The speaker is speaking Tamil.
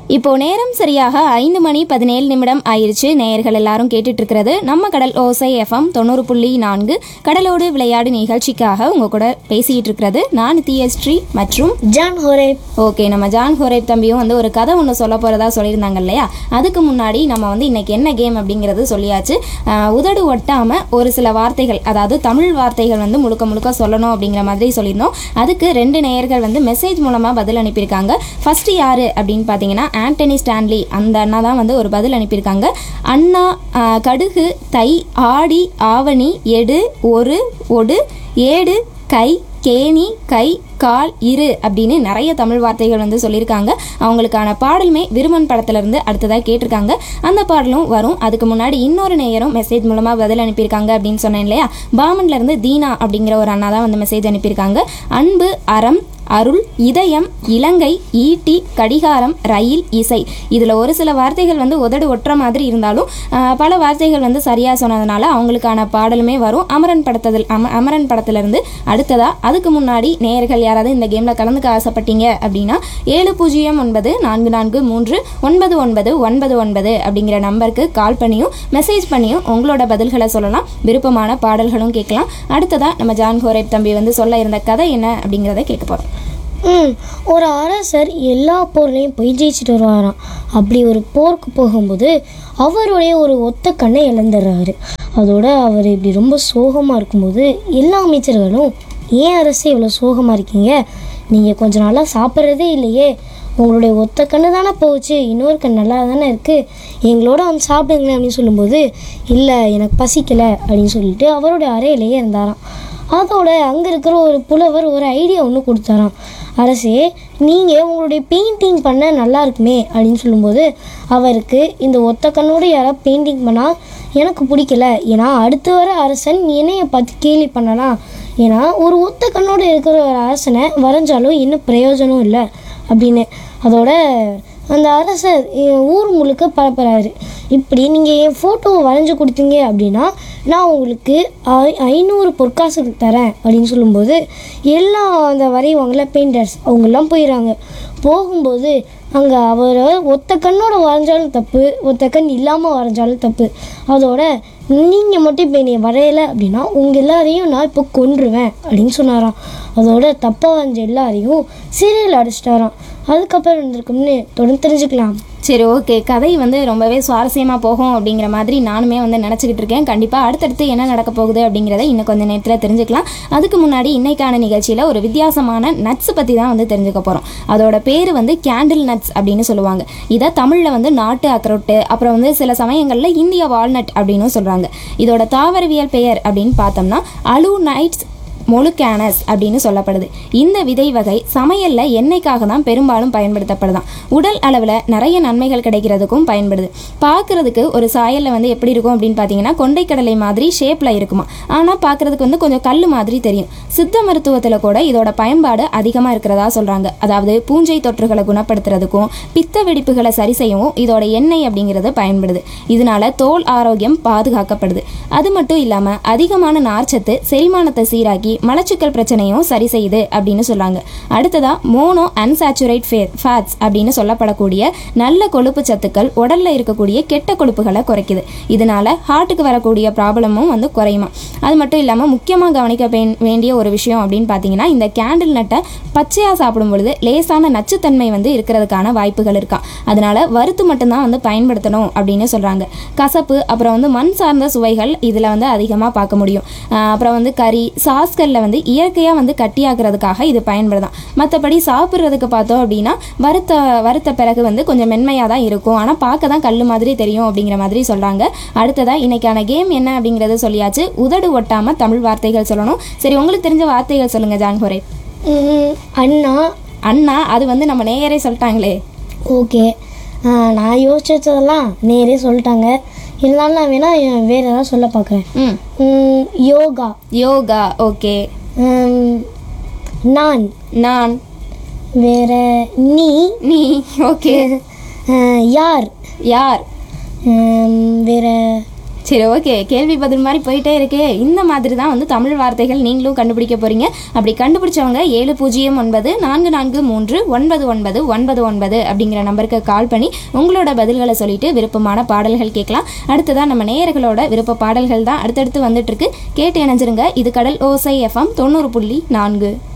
இப்போ நேரம் சரியாக ஐந்து மணி பதினேழு நிமிடம் ஆயிருச்சு நேயர்கள் எல்லாரும் கேட்டுட்டு இருக்கிறது நம்ம கடல் ஓசை எஃப்எம் தொண்ணூறு புள்ளி நான்கு கடலோடு விளையாடு நிகழ்ச்சிக்காக உங்க கூட பேசிக்கிட்டு இருக்கிறது நான் நித்யஸ்ரீ மற்றும் ஜான் ஹோரே ஓகே நம்ம ஜான் ஹோரேப் தம்பியும் வந்து ஒரு கதை ஒன்று சொல்ல போகிறதா சொல்லியிருந்தாங்க இல்லையா அதுக்கு முன்னாடி நம்ம வந்து இன்னைக்கு என்ன கேம் அப்படிங்கிறது சொல்லியாச்சு ஆஹ் உதடு ஒட்டாமல் ஒரு சில வார்த்தைகள் அதாவது தமிழ் வார்த்தைகள் வந்து முழுக்க முழுக்க சொல்லணும் அப்படிங்கிற மாதிரி சொல்லியிருந்தோம் அதுக்கு ரெண்டு நேயர்கள் வந்து மெசேஜ் மூலமாக பதில் அனுப்பியிருக்காங்க ஃபர்ஸ்ட் யாரு அப்படின்னு பார்த்தீங்கன்னா ஆண்டனி ஸ்டான்லி அந்த அண்ணா தான் வந்து ஒரு பதில் அனுப்பியிருக்காங்க அண்ணா ஆஹ் கடுகு தை ஆடி ஆவணி எடு ஒரு ஒடு ஏடு கை கேணி கை கால் இரு அப்படின்னு நிறைய தமிழ் வார்த்தைகள் வந்து சொல்லியிருக்காங்க அவங்களுக்கான பாடலுமே விருமன் படத்துலேருந்து அடுத்ததாக கேட்டிருக்காங்க அந்த பாடலும் வரும் அதுக்கு முன்னாடி இன்னொரு நேயரும் மெசேஜ் மூலமாக பதில் அனுப்பியிருக்காங்க அப்படின்னு சொன்னேன் இல்லையா பாமன்லேருந்து தீனா அப்படிங்கிற ஒரு அண்ணா தான் வந்து மெசேஜ் அனுப்பியிருக்காங்க அன்பு அறம் அருள் இதயம் இலங்கை ஈட்டி கடிகாரம் ரயில் இசை இதில் ஒரு சில வார்த்தைகள் வந்து உதடு ஒட்டுற மாதிரி இருந்தாலும் ஆஹ், பல வார்த்தைகள் வந்து சரியாக சொன்னதுனால அவங்களுக்கான பாடலுமே வரும் அமரன் படத்தில் அம அமரன் படத்துலேருந்து அடுத்ததாக அதுக்கு முன்னாடி நேயர்கள் யாராவது இந்த கேமில் கலந்துக்க ஆசைப்பட்டீங்க அப்படின்னா ஏழு பூஜ்ஜியம் ஒன்பது நான்கு நான்கு மூன்று ஒன்பது ஒன்பது ஒன்பது ஒன்பது அப்படிங்கிற நம்பருக்கு கால் பண்ணியும் மெசேஜ் பண்ணியும் உங்களோட பதில்களை சொல்லலாம் விருப்பமான பாடல்களும் கேட்கலாம் அடுத்ததாக நம்ம ஜான் ஹோரேப் தம்பி வந்து சொல்ல இருந்த கதை என்ன அப்படிங்கிறத கேட்க போகிறோம் ம் ஒரு அரசர் எல்லா போர்லையும் போய் ஜெயிச்சுட்டு வருவாராம் அப்படி ஒரு போருக்கு போகும்போது அவருடைய ஒரு ஒத்த கண்ணை இழந்துடுறாரு அதோட அவர் இப்படி ரொம்ப சோகமாக இருக்கும்போது எல்லா அமைச்சர்களும் ஏன் அரசே இவ்வளோ சோகமாக இருக்கீங்க நீங்கள் கொஞ்ச நாளாக சாப்பிட்றதே இல்லையே உங்களுடைய ஒத்த கண்ணு தானே போச்சு இன்னொரு கண் நல்லா தானே இருக்குது எங்களோட வந்து சாப்பிடுங்களேன் அப்படின்னு சொல்லும்போது இல்லை எனக்கு பசிக்கலை அப்படின்னு சொல்லிட்டு அவருடைய அறையிலேயே இருந்தாராம் அதோட அங்கே இருக்கிற ஒரு புலவர் ஒரு ஐடியா ஒன்று கொடுத்தாராம் அரசே நீங்கள் உங்களுடைய பெயிண்டிங் பண்ண நல்லா இருக்குமே அப்படின்னு சொல்லும்போது அவருக்கு இந்த ஒத்த கண்ணோட யாராவது பெயிண்டிங் பண்ணால் எனக்கு பிடிக்கல ஏன்னா அடுத்து வர அரசன் என்னைய பார்த்து கேலி பண்ணலாம் ஏன்னா ஒரு ஒத்த கண்ணோட இருக்கிற ஒரு அரசனை வரைஞ்சாலும் என்ன பிரயோஜனம் இல்லை அப்படின்னு அதோட அந்த அரசர் என் ஊர் முழுக்க பரப்புறாரு இப்படி நீங்கள் என் ஃபோட்டோவை வரைஞ்சி கொடுத்தீங்க அப்படின்னா நான் உங்களுக்கு ஐ- ஐநூறு பொற்காசுகள் தரேன் அப்படின்னு சொல்லும்போது எல்லா அந்த வரைவாங்கள்ல பெயிண்டர்ஸ் அவங்கெல்லாம் போயிடுறாங்க போகும்போது அங்கே அவர் ஒத்த கண்ணோட வரைஞ்சாலும் தப்பு ஒத்த கண் இல்லாமல் வரைஞ்சாலும் தப்பு அதோட நீங்கள் மட்டும் இப்போ என்னை வரையலை அப்படின்னா உங்கள் எல்லாரையும் நான் இப்போ கொன்றுவேன் அப்படின்னு சொன்னாராம் அதோட தப்பாக வரைஞ்ச எல்லாரையும் சீரியல் அடிச்சிட்டாராம் அதுக்கப்புறம் இருந்திருக்கும்னு தொடர்ந்து தெரிஞ்சுக்கலாம் சரி ஓகே கதை வந்து ரொம்பவே சுவாரஸ்யமாக போகும் அப்படிங்கிற மாதிரி நானுமே வந்து நினச்சிக்கிட்டு இருக்கேன் கண்டிப்பாக அடுத்தடுத்து என்ன நடக்க போகுது அப்படிங்கிறத இன்னும் கொஞ்சம் நேரத்தில் தெரிஞ்சுக்கலாம் அதுக்கு முன்னாடி இன்னைக்கான நிகழ்ச்சியில் ஒரு வித்தியாசமான நட்ஸ் பற்றி தான் வந்து தெரிஞ்சுக்க போகிறோம் அதோட பேர் வந்து கேண்டில் நட்ஸ் அப்படின்னு சொல்லுவாங்க இதை தமிழில் வந்து நாட்டு அக்ரோட்டு அப்புறம் வந்து சில சமயங்களில் இந்திய வால்நட் அப்படின்னு சொல்கிறாங்க இதோட தாவரவியல் பெயர் அப்படின்னு பார்த்தோம்னா அலு நைட்ஸ் மொலுக்கானஸ் அப்படின்னு சொல்லப்படுது இந்த விதை வகை சமையல்ல எண்ணெய்க்காக தான் பெரும்பாலும் பயன்படுத்தப்படுதாம் உடல் அளவில் நிறைய நன்மைகள் கிடைக்கிறதுக்கும் பயன்படுது பார்க்கறதுக்கு ஒரு சாயல்ல வந்து எப்படி இருக்கும் அப்படின்னு பார்த்தீங்கன்னா கொண்டைக்கடலை மாதிரி ஷேப்ல இருக்குமா ஆனால் பார்க்கறதுக்கு வந்து கொஞ்சம் கல் மாதிரி தெரியும் சித்த மருத்துவத்தில் கூட இதோட பயன்பாடு அதிகமாக இருக்கிறதா சொல்றாங்க அதாவது பூஞ்சை தொற்றுகளை குணப்படுத்துறதுக்கும் பித்த வெடிப்புகளை சரி செய்யவும் இதோட எண்ணெய் அப்படிங்கிறது பயன்படுது இதனால தோல் ஆரோக்கியம் பாதுகாக்கப்படுது அது மட்டும் இல்லாமல் அதிகமான நார்ச்சத்து செரிமானத்தை சீராக்கி மலச்சிக்கல் பிரச்சனையும் சரி செய்யுது அப்படின்னு சொல்றாங்க அடுத்ததா மோனோ அன்சாச்சுரேட் ஃபேட்ஸ் அப்படின்னு சொல்லப்படக்கூடிய நல்ல கொழுப்பு சத்துக்கள் உடல்ல இருக்கக்கூடிய கெட்ட கொழுப்புகளை குறைக்குது இதனால ஹார்ட்டுக்கு வரக்கூடிய ப்ராப்ளமும் வந்து குறையுமா அது மட்டும் இல்லாமல் முக்கியமாக கவனிக்க வே- வேண்டிய ஒரு விஷயம் அப்படின்னு பார்த்தீங்கன்னா இந்த கேண்டில் நட்டை பச்சையாக சாப்பிடும் பொழுது லேசான நச்சுத்தன்மை வந்து இருக்கிறதுக்கான வாய்ப்புகள் இருக்கா அதனால வறுத்து மட்டும்தான் வந்து பயன்படுத்தணும் அப்படின்னு சொல்கிறாங்க கசப்பு அப்புறம் வந்து மண் சார்ந்த சுவைகள் இதில் வந்து அதிகமாக பார்க்க முடியும் ஆஹ் அப்புறம் வந்து கறி சாஸ்களில் வந்து இயற்கையாக வந்து கட்டியாக்குறதுக்காக இது பயன்படுதான் மற்றபடி சாப்பிட்றதுக்கு பார்த்தோம் அப்படின்னா வறுத்த வறுத்த பிறகு வந்து கொஞ்சம் மென்மையாக தான் இருக்கும் ஆனால் பார்க்க தான் கல் மாதிரி தெரியும் அப்படிங்கிற மாதிரி சொல்கிறாங்க அடுத்ததாக இன்னைக்கான கேம் என்ன அப்படிங்கிறத சொல்லியாச்சு உதடு ஒட்டாமல் தமிழ் வார்த்தைகள் சொல்லணும் சரி உங்களுக்கு தெரிஞ்ச வார்த்தைகள் சொல்லுங்கள் ஜான்ஹோரே ம், அண்ணா அண்ணா அது வந்து நம்ம நேயரே சொல்லிட்டாங்களே ஓகே நான் யோசிச்சதெல்லாம் நேரே சொல்லிட்டாங்க இருந்தாலும் நான் வேணா எ- வேற ஏதாவது சொல்ல பார்க்குறேன் ம் யோகா யோகா ஓகே ம், நான் நான் வேற நீ நீ ஓகே அஹ், யார் யார் ம், வேற சரி ஓகே கேள்வி பதில் மாதிரி போயிட்டே இருக்கே இந்த மாதிரி தான் வந்து தமிழ் வார்த்தைகள் நீங்களும் கண்டுபிடிக்க போறீங்க அப்படி கண்டுபிடிச்சவங்க ஏழு பூஜ்ஜியம் ஒன்பது நான்கு நான்கு மூன்று ஒன்பது ஒன்பது ஒன்பது ஒன்பது அப்படிங்கிற நம்பருக்கு கால் பண்ணி உங்களோட பதில்களை சொல்லிட்டு விருப்பமான பாடல்கள் கேட்கலாம் அடுத்ததான் நம்ம நேயர்களோட விருப்ப பாடல்கள் தான் அடுத்தடுத்து வந்துட்டு இருக்கு கேட்டு இணைஞ்சிருங்க இது கடல் ஓசை எஃப்எம் தொண்ணூறு புள்ளி நான்கு